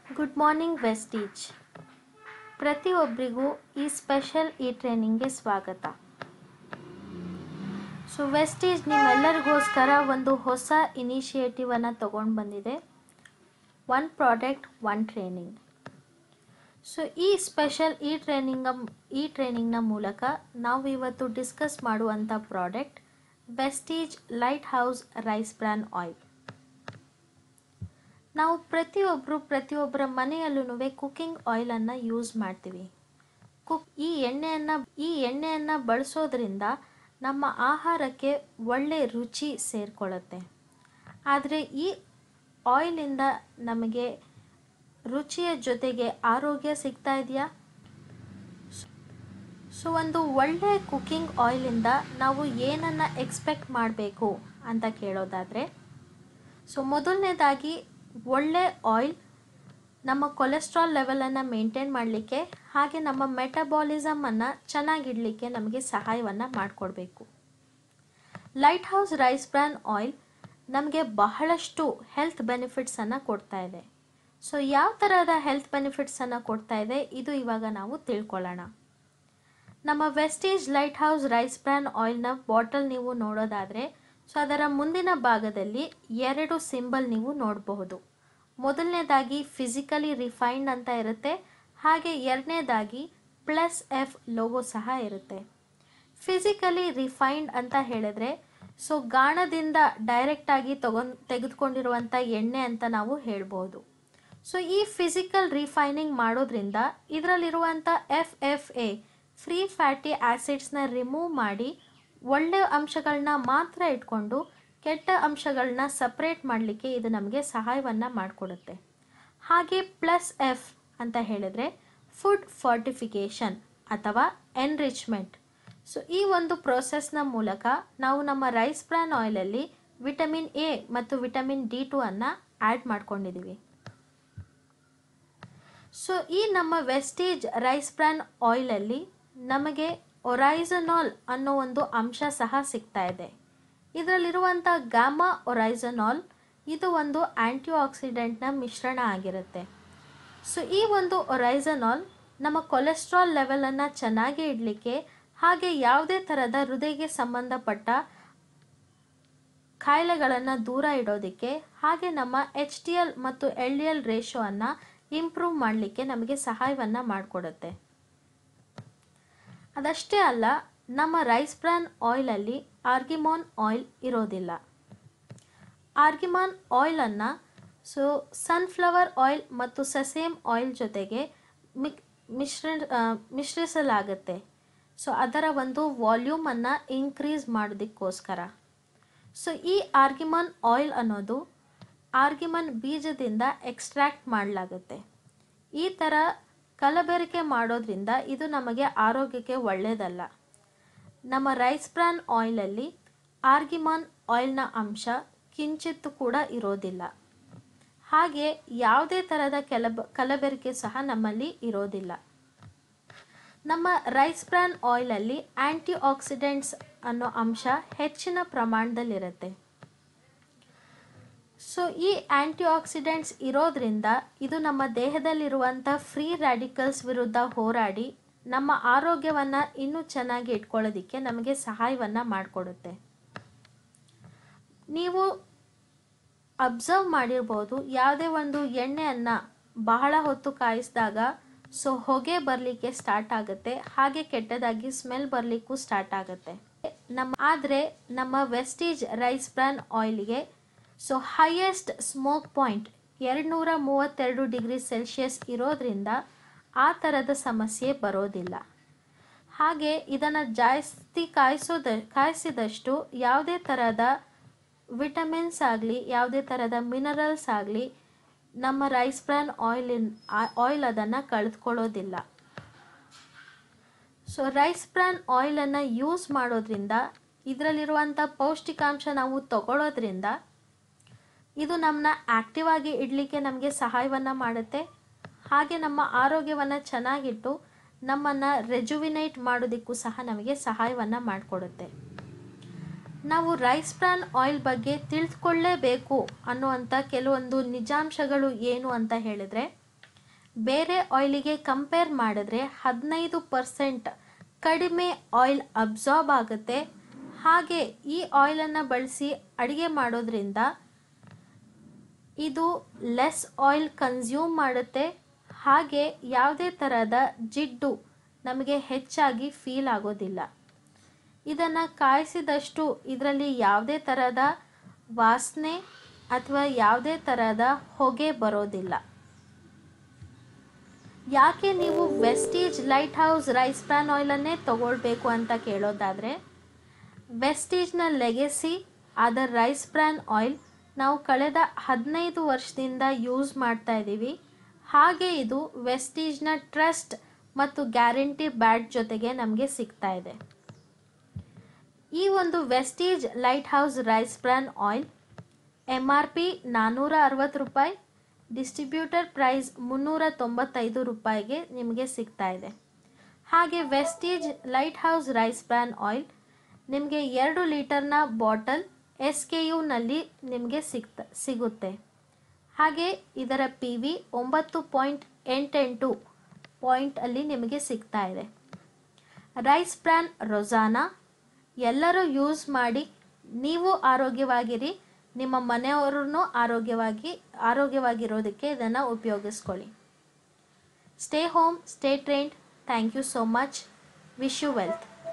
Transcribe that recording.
good morning Vestige ಪ್ರತಿಯೊಬ್ಬರಿಗೂ ಈ special ಈ ಟ್ರೈನಿಂಗ್ಗೆ ಸ್ವಾಗತ ಸೊ ವೆಸ್ಟೀಜ್ ನಿಮ್ಮೆಲ್ಲರಿಗೋಸ್ಕರ ಒಂದು ಹೊಸ ಇನಿಷಿಯೇಟಿವನ್ನು ತಗೊಂಡು ಬಂದಿದೆ one product one training so ಈ ಸ್ಪೆಷಲ್ ಈ ಟ್ರೈನಿಂಗ ಈ ಟ್ರೈನಿಂಗ್ನ ಮೂಲಕ ನಾವು ಇವತ್ತು ಡಿಸ್ಕಸ್ ಮಾಡುವಂಥ product vestige light house rice bran oil ನಾವು ಪ್ರತಿಯೊಬ್ಬರು ಪ್ರತಿಯೊಬ್ಬರ ಮನೆಯಲ್ಲೂ ಕುಕ್ಕಿಂಗ್ ಆಯಿಲನ್ನು ಯೂಸ್ ಮಾಡ್ತೀವಿ ಕುಕ್ ಈ ಎಣ್ಣೆಯನ್ನು ಈ ಎಣ್ಣೆಯನ್ನು ಬಳಸೋದ್ರಿಂದ ನಮ್ಮ ಆಹಾರಕ್ಕೆ ಒಳ್ಳೆ ರುಚಿ ಸೇರಿಕೊಳ್ಳುತ್ತೆ ಆದರೆ ಈ ಆಯಿಲಿಂದ ನಮಗೆ ರುಚಿಯ ಜೊತೆಗೆ ಆರೋಗ್ಯ ಸಿಗ್ತಾ ಇದೆಯಾ ಸೊ ಒಂದು ಒಳ್ಳೆ ಕುಕ್ಕಿಂಗ್ ಆಯಿಲಿಂದ ನಾವು ಏನನ್ನು ಎಕ್ಸ್ಪೆಕ್ಟ್ ಮಾಡಬೇಕು ಅಂತ ಕೇಳೋದಾದರೆ ಸೊ ಮೊದಲನೇದಾಗಿ ಒಳ್ಳೆ ಆಯಿಲ್ ನಮ್ಮ ಕೊಲೆಸ್ಟ್ರಾಲ್ ಲೆವೆಲನ್ನು ಮೇಂಟೈನ್ ಮಾಡಲಿಕ್ಕೆ ಹಾಗೆ ನಮ್ಮ ಮೆಟಬಾಲಿಸಮನ್ನು ಚೆನ್ನಾಗಿಡಲಿಕ್ಕೆ ನಮಗೆ ಸಹಾಯವನ್ನು ಮಾಡಿಕೊಡ್ಬೇಕು light house rice bran oil ನಮಗೆ ಬಹಳಷ್ಟು ಹೆಲ್ತ್ ಬೆನಿಫಿಟ್ಸನ್ನು ಕೊಡ್ತಾ ಇದೆ ಸೊ ಯಾವ ಥರದ ಹೆಲ್ತ್ ಬೆನಿಫಿಟ್ಸನ್ನು ಕೊಡ್ತಾ ಇದೆ ಇದು ಇವಾಗ ನಾವು ತಿಳ್ಕೊಳ್ಳೋಣ ನಮ್ಮ vestige light house rice bran ಆಯಿಲ್ನ ಬಾಟಲ್ ನೀವು ನೋಡೋದಾದರೆ ಸೊ ಅದರ ಮುಂದಿನ ಭಾಗದಲ್ಲಿ ಎರಡು ಸಿಂಬಲ್ ನೀವು ನೋಡಬಹುದು ಮೊದಲನೇದಾಗಿ ಫಿಸಿಕಲಿ ರಿಫೈನ್ಡ್ ಅಂತ ಇರುತ್ತೆ ಹಾಗೆ ಎರಡನೇದಾಗಿ ಪ್ಲಸ್ ಎಫ್ ಲೋಗೋ ಸಹ ಇರುತ್ತೆ ಫಿಸಿಕಲಿ ರಿಫೈನ್ಡ್ ಅಂತ ಹೇಳಿದ್ರೆ ಸೊ ಗಾಣದಿಂದ ಡೈರೆಕ್ಟಾಗಿ ತಗೊಂಡು ತೆಗೆದುಕೊಂಡಿರುವಂಥ ಎಣ್ಣೆ ಅಂತ ನಾವು ಹೇಳ್ಬೋದು ಸೊ ಈ ಫಿಸಿಕಲ್ ರಿಫೈನಿಂಗ್ ಮಾಡೋದ್ರಿಂದ ಇದರಲ್ಲಿರುವಂಥ F F A free fatty ಆ್ಯಸಿಡ್ಸ್ನ ರಿಮೂವ್ ಮಾಡಿ ಒಳ್ಳೆ ಅಂಶಗಳನ್ನ ಮಾತ್ರ ಇಟ್ಕೊಂಡು ಕೆಟ್ಟ ಅಂಶಗಳನ್ನ ಸಪ್ರೇಟ್ ಮಾಡಲಿಕ್ಕೆ ಇದು ನಮಗೆ ಸಹಾಯವನ್ನು ಮಾಡಿಕೊಡುತ್ತೆ ಹಾಗೆ ಪ್ಲಸ್ ಎಫ್ ಅಂತ ಹೇಳಿದರೆ ಫುಡ್ ಫಾರ್ಟಿಫಿಕೇಷನ್ ಅಥವಾ ಎನ್ರಿಚ್ಮೆಂಟ್ ಸೊ ಈ ಒಂದು ಪ್ರೋಸೆಸ್ನ ಮೂಲಕ ನಾವು ನಮ್ಮ ರೈಸ್ ಬ್ರಾನ್ ಆಯಿಲಲ್ಲಿ ವಿಟಮಿನ್ ಎ ಮತ್ತು ವಿಟಮಿನ್ ಡಿ ಟು ಅನ್ನು ಆ್ಯಡ್ ಮಾಡ್ಕೊಂಡಿದ್ದೀವಿ ಸೊ ಈ ನಮ್ಮ ವೆಸ್ಟೇಜ್ ರೈಸ್ ಬ್ರಾನ್ ಆಯಿಲಲ್ಲಿ ನಮಗೆ ಒರೈಸನಾಲ್ ಅನ್ನೋ ಒಂದು ಅಂಶ ಸಹ ಸಿಗ್ತಾ ಇದೆ ಇದರಲ್ಲಿರುವಂಥ ಗಾಮಾ ಒರೈಸನಾಲ್ ಇದು ಒಂದು ಆ್ಯಂಟಿ ಆಕ್ಸಿಡೆಂಟ್ನ ಮಿಶ್ರಣ ಆಗಿರುತ್ತೆ ಸೊ ಈ ಒಂದು ಒರೈಸನಾಲ್ ನಮ್ಮ ಕೊಲೆಸ್ಟ್ರಾಲ್ ಲೆವೆಲನ್ನು ಚೆನ್ನಾಗಿ ಇಡಲಿಕ್ಕೆ ಹಾಗೆ ಯಾವುದೇ ಥರದ ಹೃದಯಕ್ಕೆ ಸಂಬಂಧಪಟ್ಟ ಕಾಯಿಲೆಗಳನ್ನು ದೂರ ಇಡೋದಕ್ಕೆ ಹಾಗೆ ನಮ್ಮ ಎಚ್ ಡಿ ಎಲ್ ಮತ್ತು ಎಲ್ ಡಿ ಎಲ್ ರೇಷೋವನ್ನು ಇಂಪ್ರೂವ್ ಮಾಡಲಿಕ್ಕೆ ನಮಗೆ ಸಹಾಯವನ್ನು ಮಾಡಿಕೊಡುತ್ತೆ ಅದಷ್ಟೇ ಅಲ್ಲ ನಮ್ಮ ರೈಸ್ ಬ್ರಾನ್ ಆಯಿಲಲ್ಲಿ ಆರ್ಗಿಮಾನ್ ಆಯಿಲ್ ಇರೋದಿಲ್ಲ ಆರ್ಗಿಮಾನ್ ಆಯಿಲನ್ನು ಸೊ ಸನ್ಫ್ಲವರ್ ಆಯಿಲ್ ಮತ್ತು ಸಸೇಮ್ ಆಯಿಲ್ ಜೊತೆಗೆ ಮಿಕ್ ಮಿಶ್ರ ಮಿಶ್ರಿಸಲಾಗುತ್ತೆ ಸೊ ಅದರ ಒಂದು ವಾಲ್ಯೂಮನ್ನು ಇನ್ಕ್ರೀಸ್ ಮಾಡೋದಕ್ಕೋಸ್ಕರ ಸೊ ಈ ಆರ್ಗಿಮನ್ ಆಯಿಲ್ ಅನ್ನೋದು ಆರ್ಗಿಮನ್ ಬೀಜದಿಂದ ಎಕ್ಸ್ಟ್ರಾಕ್ಟ್ ಮಾಡಲಾಗುತ್ತೆ ಈ ಥರ ಕಲಬೆರಕೆ ಮಾಡೋದ್ರಿಂದ ಇದು ನಮಗೆ ಆರೋಗ್ಯಕ್ಕೆ ಒಳ್ಳೆಯದಲ್ಲ ನಮ್ಮ ರೈಸ್ ಬ್ರಾನ್ ಆಯಿಲಲ್ಲಿ ಆರ್ಗಿಮಾನ್ ಆಯಿಲ್ನ ಅಂಶ ಕಿಂಚಿತ್ತು ಕೂಡ ಇರೋದಿಲ್ಲ ಹಾಗೆ ಯಾವುದೇ ಥರದ ಕೆಲಬ ಕಲಬೆರಕೆ ಸಹ ನಮ್ಮಲ್ಲಿ ಇರೋದಿಲ್ಲ ನಮ್ಮ ರೈಸ್ ಬ್ರಾನ್ ಆಯಿಲಲ್ಲಿ ಆ್ಯಂಟಿ ಆಕ್ಸಿಡೆಂಟ್ಸ್ ಅನ್ನೋ ಅಂಶ ಹೆಚ್ಚಿನ ಪ್ರಮಾಣದಲ್ಲಿರುತ್ತೆ ಸೊ ಈ ಆ್ಯಂಟಿ ಆಕ್ಸಿಡೆಂಟ್ಸ್ ಇರೋದ್ರಿಂದ ಇದು ನಮ್ಮ ದೇಹದಲ್ಲಿರುವಂಥ ಫ್ರೀ ರ್ಯಾಡಿಕಲ್ಸ್ ವಿರುದ್ಧ ಹೋರಾಡಿ ನಮ್ಮ ಆರೋಗ್ಯವನ್ನು ಇನ್ನೂ ಚೆನ್ನಾಗಿ ಇಟ್ಕೊಳ್ಳೋದಕ್ಕೆ ನಮಗೆ ಸಹಾಯವನ್ನು ಮಾಡಿಕೊಡುತ್ತೆ ನೀವು ಅಬ್ಸರ್ವ್ ಮಾಡಿರ್ಬೋದು ಯಾವುದೇ ಒಂದು ಎಣ್ಣೆಯನ್ನು ಬಹಳ ಹೊತ್ತು ಕಾಯಿಸಿದಾಗ ಸೊ ಹೊಗೆ ಬರಲಿಕ್ಕೆ ಸ್ಟಾರ್ಟ್ ಆಗುತ್ತೆ ಹಾಗೆ ಕೆಟ್ಟದಾಗಿ ಸ್ಮೆಲ್ ಬರಲಿಕ್ಕೂ ಸ್ಟಾರ್ಟ್ ಆಗುತ್ತೆ ನಮ್ಮ ಆದರೆ ನಮ್ಮ ವೆಸ್ಟೀಜ್ ರೈಸ್ ಬ್ರಾನ್ ಆಯಿಲ್ಗೆ ಸೊ ಹೈಯೆಸ್ಟ್ ಸ್ಮೋಕ್ ಪಾಯಿಂಟ್ ಎರಡುನೂರ ಮೂವತ್ತೆರಡು ಡಿಗ್ರಿ ಸೆಲ್ಸಿಯಸ್ ಇರೋದ್ರಿಂದ ಆ ಥರದ ಸಮಸ್ಯೆ ಬರೋದಿಲ್ಲ ಹಾಗೆ ಇದನ್ನು ಜಾಸ್ತಿ ಕಾಯಿಸೋದ ಕಾಯಿಸಿದಷ್ಟು ಯಾವುದೇ ಥರದ ವಿಟಮಿನ್ಸ್ ಆಗಲಿ ಯಾವುದೇ ಥರದ ಮಿನರಲ್ಸ್ ಆಗಲಿ ನಮ್ಮ ರೈಸ್ ಬ್ರಾನ್ ಆಯಿಲಿನ್ ಆಯಿಲ್ ಅದನ್ನು ಕಳೆದುಕೊಳ್ಳೋದಿಲ್ಲ ಸೊ ರೈಸ್ ಬ್ರಾನ್ ಆಯಿಲನ್ನು ಯೂಸ್ ಮಾಡೋದ್ರಿಂದ ಇದರಲ್ಲಿರುವಂಥ ಪೌಷ್ಟಿಕಾಂಶ ನಾವು ತಗೊಳ್ಳೋದ್ರಿಂದ ಇದು ನಮ್ಮನ್ನ ಆ್ಯಕ್ಟಿವ್ ಆಗಿ ಇಡಲಿಕ್ಕೆ ನಮಗೆ ಸಹಾಯವನ್ನು ಮಾಡುತ್ತೆ ಹಾಗೆ ನಮ್ಮ ಆರೋಗ್ಯವನ್ನು ಚೆನ್ನಾಗಿಟ್ಟು ನಮ್ಮನ್ನು ರೆಜುವಿನೇಟ್ ಮಾಡೋದಕ್ಕೂ ಸಹ ನಮಗೆ ಸಹಾಯವನ್ನು ಮಾಡಿಕೊಡುತ್ತೆ ನಾವು ರೈಸ್ ಬ್ರಾನ್ ಆಯಿಲ್ ಬಗ್ಗೆ ತಿಳಿದುಕೊಳ್ಳೇಬೇಕು ಅನ್ನುವಂಥ ಕೆಲವೊಂದು ನಿಜಾಂಶಗಳು ಏನು ಅಂತ ಹೇಳಿದರೆ ಬೇರೆ ಆಯಿಲಿಗೆ ಕಂಪೇರ್ ಮಾಡಿದ್ರೆ ಹದಿನೈದು ಪರ್ಸೆಂಟ್ ಕಡಿಮೆ ಆಯಿಲ್ ಅಬ್ಸಾರ್ಬ್ ಆಗುತ್ತೆ ಹಾಗೆ ಈ ಆಯಿಲನ್ನು ಬಳಸಿ ಅಡುಗೆ ಮಾಡೋದ್ರಿಂದ ಇದು ಲೆಸ್ ಆಯಿಲ್ ಕನ್ಸ್ಯೂಮ್ ಮಾಡುತ್ತೆ ಹಾಗೆ ಯಾವುದೇ ಥರದ ಜಿಡ್ಡು ನಮಗೆ ಹೆಚ್ಚಾಗಿ ಫೀಲ್ ಆಗೋದಿಲ್ಲ ಇದನ್ನು ಕಾಯಿಸಿದಷ್ಟು ಇದರಲ್ಲಿ ಯಾವುದೇ ಥರದ ವಾಸನೆ ಅಥವಾ ಯಾವುದೇ ಥರದ ಹೊಗೆ ಬರೋದಿಲ್ಲ ಯಾಕೆ ನೀವು vestige light house rice bran ಆಯಿಲನ್ನೇ ತಗೊಳ್ಬೇಕು ಅಂತ ಕೇಳೋದಾದರೆ ವೆಸ್ಟೀಜ್ನ ಲೆಗೆಸಿ ಆದ ರೈಸ್ ಪ್ಯಾನ್ ಆಯಿಲ್ ನಾವು ಕಳೆದ ಹದಿನೈದು ವರ್ಷದಿಂದ ಯೂಸ್ ಮಾಡ್ತಾ ಇದ್ದೀವಿ ಹಾಗೆ ಇದು ವೆಸ್ಟೀಜ್ನ ಟ್ರಸ್ಟ್ ಮತ್ತು ಗ್ಯಾರಂಟಿ ಬ್ಯಾಡ್ ಜೊತೆಗೆ ನಮಗೆ ಸಿಗ್ತಾ ಇದೆ ಈ ಒಂದು vestige light house rice bran oil M R P ನಾನ್ನೂರ ಅರವತ್ತು ರೂಪಾಯಿ ಡಿಸ್ಟ್ರಿಬ್ಯೂಟರ್ ಪ್ರೈಸ್ ಮುನ್ನೂರ ತೊಂಬತ್ತೈದು ರೂಪಾಯಿಗೆ ನಿಮಗೆ ಸಿಗ್ತಾ ಇದೆ ಹಾಗೆ vestige light house rice bran oil ನಿಮಗೆ ಎರಡು ಲೀಟರ್ನ ಬಾಟಲ್ ಎಸ್ ಕೆ ಯುನಲ್ಲಿ ನಿಮಗೆ ಸಿಗ್ತ ಸಿಗುತ್ತೆ ಹಾಗೆ ಇದರ ಪಿ ವಿ ಒಂಬತ್ತು ಪಾಯಿಂಟ್ ಎಂಟೆಂಟು ಪಾಯಿಂಟಲ್ಲಿ ನಿಮಗೆ ಸಿಗ್ತಾ ಇದೆ ರೈಸ್ ಬ್ರಾನ್ ರೊಜಾನಾ ಎಲ್ಲರೂ ಯೂಸ್ ಮಾಡಿ ನೀವು ಆರೋಗ್ಯವಾಗಿರಿ ನಿಮ್ಮ ಮನೆಯವರನ್ನು ಆರೋಗ್ಯವಾಗಿ ಆರೋಗ್ಯವಾಗಿರೋದಕ್ಕೆ ಇದನ್ನು ಉಪಯೋಗಿಸ್ಕೊಳ್ಳಿ stay home stay trained thank you so much wish you wealth